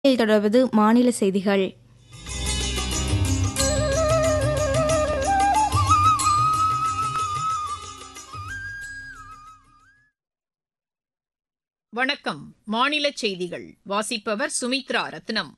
தொடர்வது மாநில செய்திகள் வணக்கம் மாநில செய்திகள் வாசிப்பவர் சுமித்ரா ரத்னம்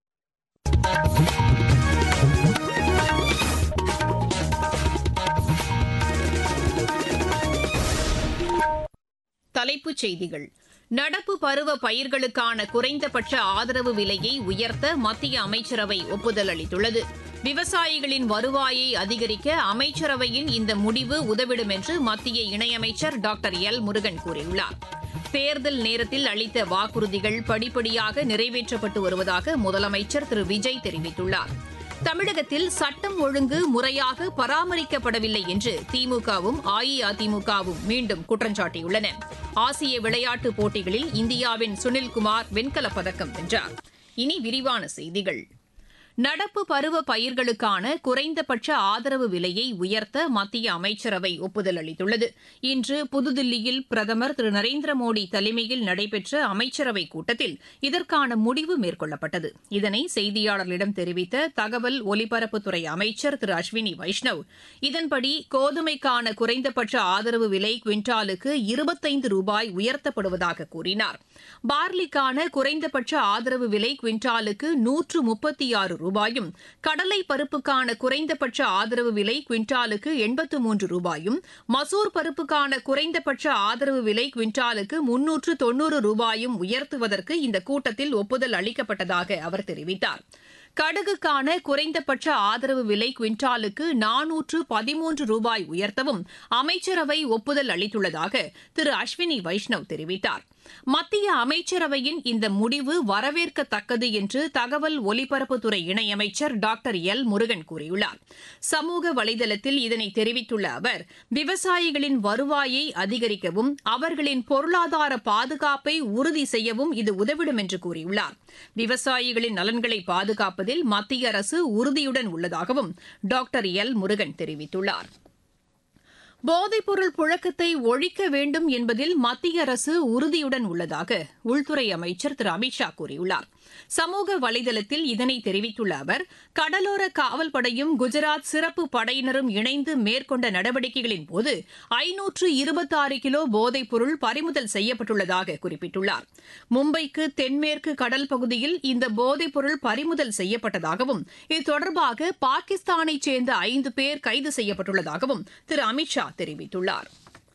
தலைப்புச் செய்திகள் நடப்பு பருவ பயிர்களுக்கான குறைந்தபட்ச ஆதரவு விலையை உயர்த்த மத்திய அமைச்சரவை ஒப்புதல் அளித்துள்ளது விவசாயிகளின் வருவாயை அதிகரிக்க அமைச்சரவையின் இந்த முடிவு உதவிடும் என்று மத்திய இணையமைச்சர் டாக்டர் எல் முருகன் கூறியுள்ளார் தேர்தல் நேரத்தில் அளித்த வாக்குறுதிகள் படிப்படியாக நிறைவேற்றப்பட்டு வருவதாக முதலமைச்சர் திரு விஜய் தெரிவித்துள்ளார் தமிழகத்தில் சட்டம் ஒழுங்கு முறையாக பராமரிக்கப்படவில்லை என்று திமுகவும் அஇஅதிமுகவும் மீண்டும் குற்றம் சாட்டியுள்ளன ஆசிய விளையாட்டுப் போட்டிகளில் இந்தியாவின் சுனில்குமார் வெண்கலப் பதக்கம் வென்றார் இனி விரிவான செய்திகள் நடப்பு பருவ பயிர்களுக்கான குறைந்தபட்ச ஆதரவு விலையை உயர்த்த மத்திய அமைச்சரவை ஒப்புதல் அளித்துள்ளது இன்று புதுதில்லியில் பிரதமர் திரு நரேந்திர மோடி தலைமையில் நடைபெற்ற அமைச்சரவைக் கூட்டத்தில் இதற்கான முடிவு மேற்கொள்ளப்பட்டது இதனை செய்தியாளர்களிடம் தெரிவித்த தகவல் ஒலிபரப்புத்துறை அமைச்சர் திரு அஸ்வினி வைஷ்ணவ் இதன்படி கோதுமைக்கான குறைந்தபட்ச ஆதரவு விலை குவிண்டாலுக்கு இருபத்தைந்து ரூபாய் உயர்த்தப்படுவதாக கூறினார் பார்லிக்கான குறைந்தபட்ச ஆதரவு விலை குவிண்டாலுக்கு நூற்று முப்பத்தி ஆறு ரூபாயும் கடலை பருப்புக்கான குறைந்தபட்ச ஆதரவு விலை குவிண்டாலுக்கு எண்பத்து மூன்று ரூபாயும் மசூர் பருப்புக்கான குறைந்தபட்ச ஆதரவு விலை குவிண்டாலுக்கு முன்னூற்று தொன்னூறு ரூபாயும் உயர்த்துவதற்கு இந்த கூட்டத்தில் ஒப்புதல் அளிக்கப்பட்டதாக அவர் தெரிவித்தார் கடுகுக்கான குறைந்தபட்ச ஆதரவு விலை குவிண்டாலுக்கு நானூற்று பதிமூன்று ரூபாய் உயர்த்தவும் அமைச்சரவை ஒப்புதல் அளித்துள்ளதாக திரு அஸ்வினி வைஷ்ணவ் தெரிவித்தார் மத்திய அமைச்சரவையின் இந்த முடிவு வரவேற்கத்தக்கது என்று தகவல் ஒலிபரப்புத்துறை இணையமைச்சர் டாக்டர் எல் முருகன் கூறியுள்ளார் சமூக வலைதளத்தில் இதனை தெரிவித்துள்ள அவர் விவசாயிகளின் வருவாயை அதிகரிக்கவும் அவர்களின் பொருளாதார பாதுகாப்பை உறுதி செய்யவும் இது உதவிடும் என்று கூறியுள்ளார் விவசாயிகளின் நலன்களை பாதுகாப்பதில் மத்திய அரசு உறுதியுடன் உள்ளதாகவும் டாக்டர் எல் முருகன் தெரிவித்துள்ளார் போதைப்பொருள் புழக்கத்தை ஒழிக்க வேண்டும் என்பதில் மத்திய அரசு உறுதியுடன் உள்ளதாக உள்துறை அமைச்சர் திரு அமித்ஷா கூறியுள்ளார் சமூக வலைதளத்தில் இதனை தெரிவித்துள்ள அவர் கடலோர காவல் படையும் குஜராத் சிறப்பு படையினரும் இணைந்து மேற்கொண்ட நடவடிக்கைகளின் போது ஐநூற்று இருபத்தாறு கிலோ போதைப்பொருள் பறிமுதல் செய்யப்பட்டுள்ளதாக குறிப்பிட்டுள்ளார் மும்பைக்கு தென்மேற்கு கடல் பகுதியில் இந்த போதைப்பொருள் பறிமுதல் செய்யப்பட்டதாகவும் இது தொடர்பாக பாகிஸ்தானைச் சேர்ந்த ஐந்து பேர் கைது செய்யப்பட்டுள்ளதாகவும் திரு அமித்ஷா தெரிவித்துள்ளார்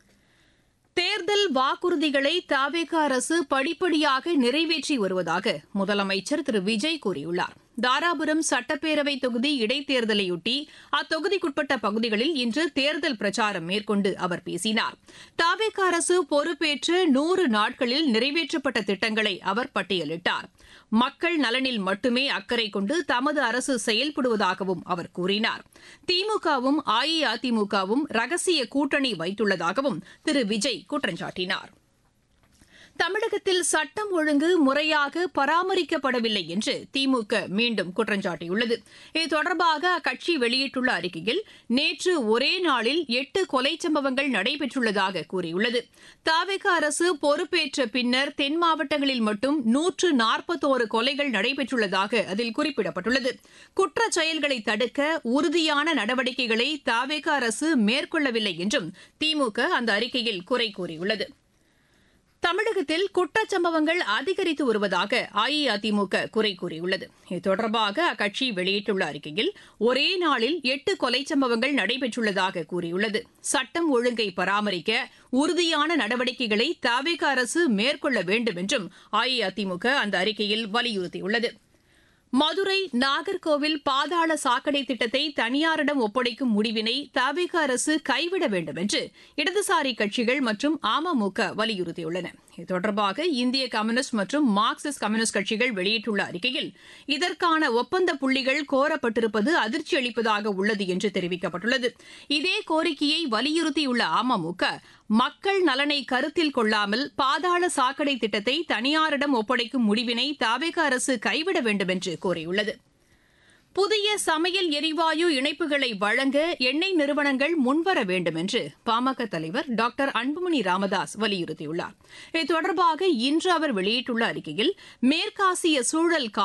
தேர்தல் வாக்குறுதிகளை தாவேக அரசு படிப்படியாக நிறைவேற்றி வருவதாக முதலமைச்சர் திரு விஜய் கூறியுள்ளார் தாராபுரம் சட்டப்பேரவை தொகுதி இடைத்தேர்தலையொட்டி அத்தொகுதிக்குட்பட்ட பகுதிகளில் இன்று தேர்தல் பிரச்சாரம் மேற்கொண்டு அவர் பேசினார் தாவேக அரசு பொறுப்பேற்ற நூறு நாட்களில் நிறைவேற்றப்பட்ட திட்டங்களை அவர் பட்டியலிட்டார் மக்கள் நலனில் மட்டுமே அக்கறை கொண்டு தமது அரசு செயல்படுவதாகவும் அவர் கூறினார் திமுகவும் அஇஅதிமுகவும் ரகசிய கூட்டணி வைத்துள்ளதாகவும் திரு விஜய் குற்றம் சாட்டினார் தமிழகத்தில் சட்டம் ஒழுங்கு முறையாக பராமரிக்கப்படவில்லை என்று திமுக மீண்டும் குற்றம் சாட்டியுள்ளது இது தொடர்பாக அக்கட்சி வெளியிட்டுள்ள அறிக்கையில் நேற்று ஒரே நாளில் எட்டு கொலை சம்பவங்கள் நடைபெற்றுள்ளதாக கூறியுள்ளது தாவேக அரசு பொறுப்பேற்ற பின்னர் தென் மாவட்டங்களில் மட்டும் நூற்று நாற்பத்தோரு கொலைகள் நடைபெற்றுள்ளதாக அதில் குறிப்பிடப்பட்டுள்ளது குற்றச் செயல்களை தடுக்க உறுதியான நடவடிக்கைகளை தாவேக அரசு மேற்கொள்ளவில்லை என்றும் திமுக அந்த அறிக்கையில் குறை கூறியுள்ளது தமிழகத்தில் குற்றச்சம்பவங்கள் அதிகரித்து வருவதாக அஇஅதிமுக குறை கூறியுள்ளது இது தொடர்பாக அக்கட்சி வெளியிட்டுள்ள அறிக்கையில் ஒரே நாளில் எட்டு கொலை சம்பவங்கள் நடைபெற்றுள்ளதாக கூறியுள்ளது சட்டம் ஒழுங்கை பராமரிக்க உறுதியான நடவடிக்கைகளை தவிக அரசு மேற்கொள்ள வேண்டும் என்றும் அஇஅதிமுக அந்த அறிக்கையில் வலியுறுத்தியுள்ளது மதுரை நாகர்கோவில் பாதாள சாக்கடை திட்டத்தை தனியாரிடம் ஒப்படைக்கும் முடிவினை தவிக அரசு கைவிட வேண்டும் என்று இடதுசாரி கட்சிகள் மற்றும் அமமுக வலியுறுத்தியுள்ளன இது தொடர்பாக இந்திய கம்யூனிஸ்ட் மற்றும் மார்க்சிஸ்ட் கம்யூனிஸ்ட் கட்சிகள் வெளியிட்டுள்ள அறிக்கையில் இதற்கான ஒப்பந்த புள்ளிகள் கோரப்பட்டிருப்பது அதிர்ச்சி அளிப்பதாக உள்ளது என்று தெரிவிக்கப்பட்டுள்ளது இதே கோரிக்கையை வலியுறுத்தியுள்ள அமமுக மக்கள் நலனை கருத்தில் கொள்ளாமல் பாதாள சாக்கடை திட்டத்தை தனியாரிடம் ஒப்படைக்கும் முடிவினை தாவேக அரசு கைவிட வேண்டும் என்று கோரியுள்ளது புதிய சமையல் எரிவாயு இணைப்புகளை வழங்க எண்ணெய் நிறுவனங்கள் முன்வர வேண்டும் என்று பாமக தலைவர் டாக்டர் அன்புமணி ராமதாஸ் வலியுறுத்தியுள்ளார் இது தொடர்பாக இன்று அவர் வெளியிட்டுள்ள அறிக்கையில் மேற்காசிய சூழல்